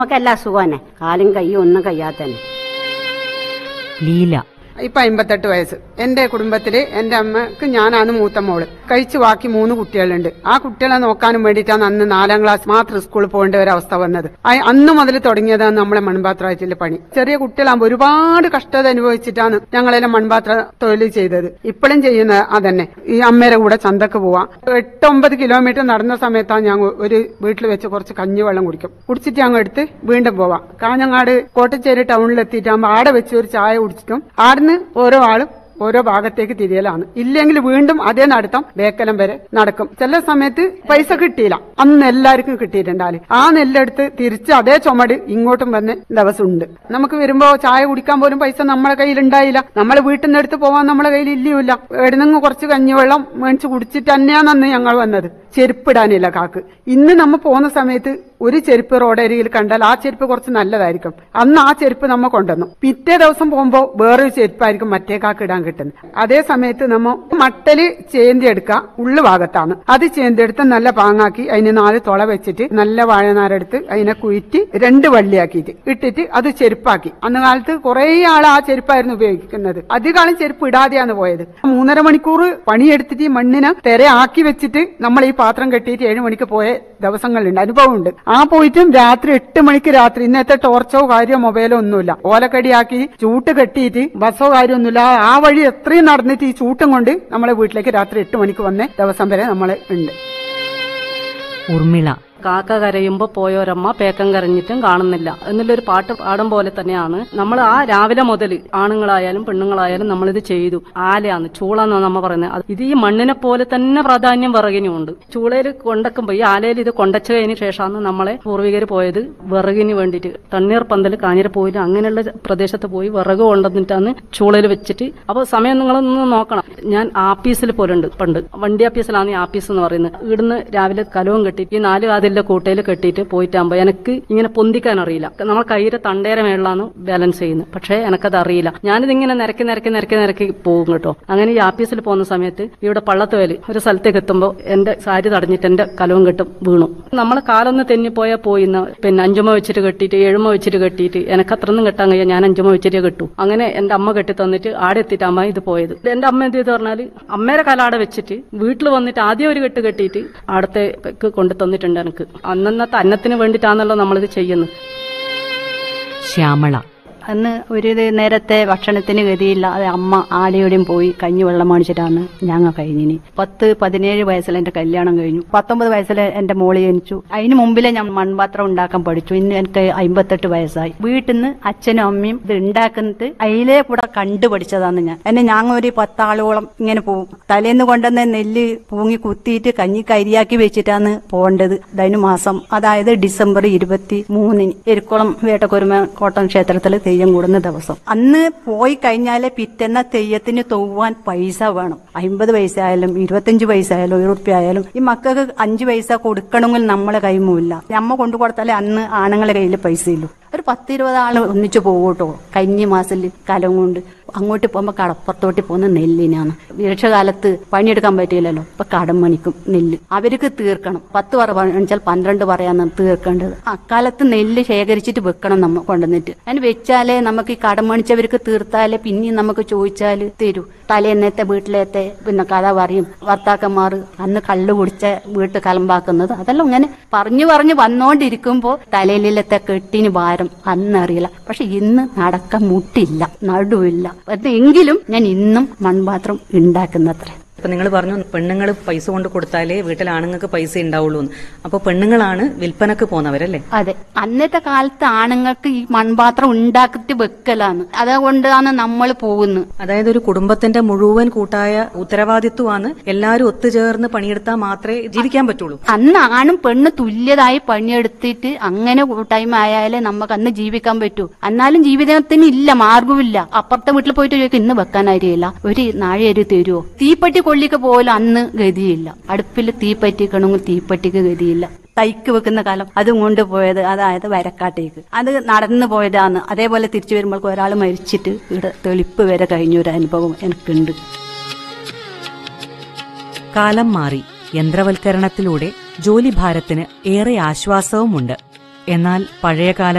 നമുക്ക് എല്ലാ അസുഖം തന്നെ കാലും കൈയും ഒന്നും കഴിയാത്തന്നെ ലീല ഇപ്പൊ അമ്പത്തെട്ട് വയസ്സ് എന്റെ കുടുംബത്തില് എന്റെ അമ്മക്ക് ഞാനാണ് മൂത്ത മോള് കഴിച്ചു ബാക്കി മൂന്ന് കുട്ടികളുണ്ട് ആ കുട്ടികളെ നോക്കാനും വേണ്ടിയിട്ടാണ് അന്ന് നാലാം ക്ലാസ് മാത്രം സ്കൂളിൽ പോകേണ്ട ഒരു അവസ്ഥ വന്നത് ആ- അന്ന് മുതൽ തുടങ്ങിയതാണ് നമ്മളെ മൺപാത്രമായിട്ടുള്ള പണി ചെറിയ കുട്ടികളാകുമ്പോൾ ഒരുപാട് കഷ്ടത അനുഭവിച്ചിട്ടാണ് ഞങ്ങളെല്ലാം മൺപാത്ര തൊഴിൽ ചെയ്തത് ഇപ്പോഴും ചെയ്യുന്നത് അതന്നെ ഈ അമ്മയുടെ കൂടെ ചന്തക്ക് പോവാം എട്ടൊമ്പത് കിലോമീറ്റർ നടന്ന സമയത്താണ് ഞാൻ ഒരു വീട്ടിൽ വെച്ച് കുറച്ച് കഞ്ഞിവെള്ളം കുടിക്കും കുടിച്ചിട്ട് അങ്ങ് എടുത്ത് വീണ്ടും പോവാം കാഞ്ഞങ്ങാട് കോട്ടച്ചേരി ടൗണിൽ എത്തിയിട്ടാകുമ്പോൾ ആടെ വെച്ച് ഒരു ചായ കുടിച്ചിട്ടും ആടുന്ന് ഓരോ ആളും ഓരോ ഭാഗത്തേക്ക് തിരിയലാണ് ഇല്ലെങ്കിൽ വീണ്ടും അതേ നടത്തം ബേക്കലം വരെ നടക്കും ചില സമയത്ത് പൈസ കിട്ടിയില്ല അന്ന് എല്ലാവർക്കും കിട്ടിയിട്ടുണ്ടാല് ആ നെല്ലെടുത്ത് തിരിച്ച് അതേ ചുമട് ഇങ്ങോട്ടും വന്ന ദിവസമുണ്ട് നമുക്ക് വരുമ്പോ ചായ കുടിക്കാൻ പോലും പൈസ നമ്മളെ കയ്യിൽ ഉണ്ടായില്ല നമ്മളെ വീട്ടിൽ നിന്ന് എടുത്ത് പോവാൻ നമ്മളെ കയ്യിൽ ഇല്ലയില്ല എവിടുന്നെങ്കിൽ കുറച്ച് കഞ്ഞിവെള്ളം മേടിച്ച് കുടിച്ചിട്ട് തന്നെയാണ് അന്ന് ഞങ്ങൾ വന്നത് ചെരുപ്പിടാനില്ല കാക്ക് ഇന്ന് നമ്മ പോകുന്ന സമയത്ത് ഒരു ചെരുപ്പ് റോഡരികിൽ കണ്ടാൽ ആ ചെരുപ്പ് കുറച്ച് നല്ലതായിരിക്കും അന്ന് ആ ചെരുപ്പ് നമ്മ കൊണ്ടുവന്നു പിറ്റേ ദിവസം പോകുമ്പോൾ വേറൊരു ചെരുപ്പായിരിക്കും മറ്റേ കാക്ക് ഇടാൻ കിട്ടുന്നത് അതേ സമയത്ത് നമ്മ മട്ടല് ചേന്തി എടുക്കുക ഉള്ളു ഭാഗത്താണ് അത് ചേന്തി എടുത്ത് നല്ല പാങ്ങാക്കി അതിന് നാല് തുള വെച്ചിട്ട് നല്ല വാഴനാരെടുത്ത് അതിനെ കുയിറ്റ് രണ്ട് വള്ളിയാക്കിയിട്ട് ഇട്ടിട്ട് അത് ചെരുപ്പാക്കി അന്ന് കാലത്ത് കുറെ ആൾ ആ ചെരുപ്പായിരുന്നു ഉപയോഗിക്കുന്നത് അധികാലം ചെരുപ്പ് ഇടാതെയാണ് പോയത് മൂന്നര മണിക്കൂർ പണിയെടുത്തിട്ട് ഈ മണ്ണിനെ തെര ആക്കി വെച്ചിട്ട് നമ്മൾ ഈ പാത്രം കെട്ടിയിട്ട് ഏഴ് മണിക്ക് പോയ ദിവസങ്ങളുണ്ട് അനുഭവമുണ്ട് ആ പോയിട്ടും രാത്രി എട്ട് മണിക്ക് രാത്രി ഇന്നത്തെ ടോർച്ചോ കാര്യമോ മൊബൈലോ ഒന്നുമില്ല ഓലക്കടിയാക്കി ചൂട്ട് കെട്ടിയിട്ട് ബസ്സോ കാര്യമൊന്നുമില്ല ആ വഴി എത്രയും നടന്നിട്ട് ഈ ചൂട്ടും കൊണ്ട് നമ്മളെ വീട്ടിലേക്ക് രാത്രി എട്ട് മണിക്ക് വന്ന ദിവസം വരെ നമ്മൾ ഉണ്ട് ഉർമിള കാക്ക കരയുമ്പോ പോയോരമ്മ പേക്കം കരഞ്ഞിട്ടും കാണുന്നില്ല എന്നുള്ളൊരു പാട്ട് പാടും പോലെ തന്നെയാണ് നമ്മൾ ആ രാവിലെ മുതൽ ആണുങ്ങളായാലും പെണ്ണുങ്ങളായാലും നമ്മളിത് ചെയ്തു ആലയാണ് ചൂള എന്നാണ് നമ്മ പറയുന്നത് അത് ഇത് ഈ മണ്ണിനെ പോലെ തന്നെ പ്രാധാന്യം വിറകിനും ഉണ്ട് ചൂളയിൽ കൊണ്ടക്കുമ്പോ ഈ ആലയിൽ ഇത് കൊണ്ടച്ചു കഴിഞ്ഞ ശേഷമാണ് നമ്മളെ പൂർവികർ പോയത് വിറകിന് വേണ്ടിയിട്ട് തണ്ണീർ പന്തൽ കാഞ്ഞിരപ്പോയിൽ അങ്ങനെയുള്ള പ്രദേശത്ത് പോയി വിറക് കൊണ്ടുവന്നിട്ടാണ് ചൂളയിൽ വെച്ചിട്ട് അപ്പോൾ സമയം നിങ്ങളൊന്ന് നോക്കണം ഞാൻ ആപ്പീസിൽ പോലുണ്ട് പണ്ട് വണ്ടി ആപ്പീസിലാണ് ഈ ആപ്പീസ് എന്ന് പറയുന്നത് ഇവിടുന്ന് രാവിലെ കലവും കെട്ടി ഈ നാല് കാതിലെ കൂട്ടയിൽ കെട്ടിയിട്ട് പോയിട്ടാകുമ്പോൾ എനിക്ക് ഇങ്ങനെ പൊന്തിക്കാൻ അറിയില്ല നമ്മൾ കയ്യിലെ തണ്ടേര മേളിലാണ് ബാലൻസ് ചെയ്യുന്നത് പക്ഷേ എനിക്കത് അറിയില്ല ഞാനിതിങ്ങനെ നിരക്കി നിരക്കി നിരക്കി നിരക്കി പോകും കേട്ടോ അങ്ങനെ ഈ ആപ്പീസിൽ പോകുന്ന സമയത്ത് ഇവിടെ പള്ളത്തുവേല് ഒരു സ്ഥലത്തേക്ക് എത്തുമ്പോൾ എന്റെ സാരി തടഞ്ഞിട്ട് എന്റെ കലവും കെട്ടും വീണു നമ്മൾ കാലൊന്ന് തെന്നിപ്പോയാൽ പോയിന്ന് പിന്നെ അഞ്ചുമ വെച്ചിട്ട് കെട്ടിയിട്ട് ഏഴുമ വെച്ചിട്ട് കെട്ടിയിട്ട് എനിക്ക് അത്രയൊന്നും കെട്ടാൻ കഴിയാം ഞാൻ അഞ്ചുമ വെച്ചിട്ട് കെട്ടു അങ്ങനെ എന്റെ അമ്മ കെട്ടി തന്നിട്ട് ആടെ എത്തിയിട്ട് അമ്മ ഇത് പോയത് എന്റെ അമ്മ എന്ത് ചെയ്തു പറഞ്ഞാൽ അമ്മേരെ കാലാടെ വെച്ചിട്ട് വീട്ടിൽ വന്നിട്ട് ആദ്യം ഒരു കെട്ട് കെട്ടിയിട്ട് അടുത്തേക്ക് കൊണ്ടു തന്നിട്ടുണ്ട് എനിക്ക് അന്നന്നത്തെ അന്നത്തിന് വേണ്ടിയിട്ടാണല്ലോ നമ്മളിത് ചെയ്യുന്നത് ശ്യാമള അന്ന് ഒരു ഇത് നേരത്തെ ഭക്ഷണത്തിന് ഗതിയില്ല അത് അമ്മ ആലയോടെയും പോയി കഞ്ഞി വെള്ളം മേടിച്ചിട്ടാണ് ഞങ്ങൾ കഴിഞ്ഞിനി പത്ത് പതിനേഴ് വയസ്സിൽ എന്റെ കല്യാണം കഴിഞ്ഞു പത്തൊമ്പത് വയസ്സിൽ എന്റെ മോള് ജനിച്ചു അതിന് മുമ്പിലെ ഞാൻ മൺപാത്രം ഉണ്ടാക്കാൻ പഠിച്ചു ഇന്ന് എനിക്ക് അമ്പത്തെട്ട് വയസ്സായി വീട്ടിൽ നിന്ന് അച്ഛനും അമ്മയും ഇത് ഉണ്ടാക്കുന്നത് അതിലേ കൂടെ കണ്ടുപഠിച്ചതാണ് ഞാൻ എന്നെ ഞങ്ങൾ ഒരു പത്താളോളം ഇങ്ങനെ പോകും തലേന്ന് കൊണ്ടുവന്ന നെല്ല് പൂങ്ങി കുത്തിയിട്ട് കഞ്ഞി കരിയാക്കി വെച്ചിട്ടാണ് പോകേണ്ടത് അതിന് മാസം അതായത് ഡിസംബർ ഇരുപത്തി മൂന്നിന് എരിക്കുളം വേട്ടക്കുരുമ കോട്ടം ക്ഷേത്രത്തിൽ തെയ്യം കൂടുന്ന ദിവസം അന്ന് പോയി കഴിഞ്ഞാല് പിറ്റെന്ന തെയ്യത്തിന് തൊവ്വാൻ പൈസ വേണം അമ്പത് പൈസ ആയാലും ഇരുപത്തഞ്ച് പൈസ ആയാലും ഒരു റുപ്യ ആയാലും ഈ മക്കൾക്ക് അഞ്ച് പൈസ കൊടുക്കണമെങ്കിൽ നമ്മളെ കൈമുമില്ല നമ്മ കൊണ്ടു കൊടുത്താലേ അന്ന് ആണുങ്ങളെ കയ്യിൽ പൈസ ഇല്ലു ഒരു പത്തിരുപത് ആള് ഒന്നിച്ചു പോകൂട്ടോ കഞ്ഞി മാസത്തിൽ കലം കൊണ്ട് അങ്ങോട്ട് പോകുമ്പോൾ കടപ്പുറത്തോട്ട് പോകുന്ന നെല്ലിനാണ് വിരക്ഷകാലത്ത് പണിയെടുക്കാൻ പറ്റിയില്ലല്ലോ ഇപ്പൊ കടം മണിക്കും നെല്ല് അവർക്ക് തീർക്കണം പത്ത് പറ പണിച്ചാൽ പന്ത്രണ്ട് പറയാന്ന് തീർക്കേണ്ടത് അക്കാലത്ത് നെല്ല് ശേഖരിച്ചിട്ട് വെക്കണം നമ്മ കൊണ്ടുവന്നിട്ട് അതിന് വെച്ചാലേ നമുക്ക് ഈ കടം മണിച്ചവർക്ക് തീർത്താലേ പിന്നെയും നമുക്ക് ചോദിച്ചാല് തരൂ തലേന്നത്തെ വീട്ടിലത്തെ പിന്നെ കഥ പറയും ഭർത്താക്കന്മാർ അന്ന് കള്ളു കുടിച്ച വീട്ട് കലമ്പാക്കുന്നത് അതെല്ലാം ഇങ്ങനെ പറഞ്ഞു പറഞ്ഞു വന്നോണ്ടിരിക്കുമ്പോ തലയിലത്തെ കെട്ടിന് ഭാരം അന്നറിയില്ല പക്ഷെ ഇന്ന് നടക്കാൻ മുട്ടില്ല നടുവില്ല എങ്കിലും ഞാൻ ഇന്നും മൺപാത്രം ഉണ്ടാക്കുന്നത്രേ ഇപ്പൊ നിങ്ങൾ പറഞ്ഞു പെണ്ണുങ്ങൾ പൈസ കൊണ്ട് കൊടുത്താലേ വീട്ടിൽ ആണുങ്ങൾക്ക് പൈസ ഉണ്ടാവുള്ളൂ എന്ന് അപ്പൊ പെണ്ണുങ്ങളാണ് വിൽപ്പനക്ക് പോന്നവരല്ലേ അതെ അന്നത്തെ കാലത്ത് ആണുങ്ങൾക്ക് ഈ മൺപാത്രം ഉണ്ടാക്കിട്ട് വെക്കലാണ് അതുകൊണ്ടാണ് നമ്മൾ പോകുന്നത് അതായത് ഒരു കുടുംബത്തിന്റെ മുഴുവൻ കൂട്ടായ ഉത്തരവാദിത്വമാണ് എല്ലാവരും ഒത്തുചേർന്ന് പണിയെടുത്താൽ മാത്രമേ ജീവിക്കാൻ പറ്റുള്ളൂ അന്ന് ആണും പെണ്ണ് തുല്യതായി പണിയെടുത്തിട്ട് അങ്ങനെ ടൈം ആയാലേ നമുക്ക് അന്ന് ജീവിക്കാൻ പറ്റൂ എന്നാലും ജീവിതത്തിന് ഇല്ല മാർഗമില്ല അപ്പുറത്തെ വീട്ടിൽ പോയിട്ട് ചോദിക്കും ഇന്ന് വെക്കാൻ അരിയില്ല ഒരു നാഴേരി തരുമോ തീപ്പെട്ടി കൊള്ളിക്ക് പോലും അന്ന് ഗതിയില്ല അടുപ്പിൽ തീപ്പറ്റിക്കണമെങ്കിൽ തീപ്പെട്ടിക്ക് ഗതിയില്ല തൈക്ക് വെക്കുന്ന കാലം അതും കൊണ്ടുപോയത് അതായത് വരക്കാട്ടേക്ക് അത് നടന്നു പോയതാണ് അതേപോലെ തിരിച്ചു വരുമ്പോൾ ഒരാൾ മരിച്ചിട്ട് ഇവിടെ തെളിപ്പ് വരെ കഴിഞ്ഞ ഒരു അനുഭവം എനിക്കുണ്ട് കാലം മാറി യന്ത്രവൽക്കരണത്തിലൂടെ ജോലിഭാരത്തിന് ഏറെ ആശ്വാസവുമുണ്ട് എന്നാൽ പഴയകാല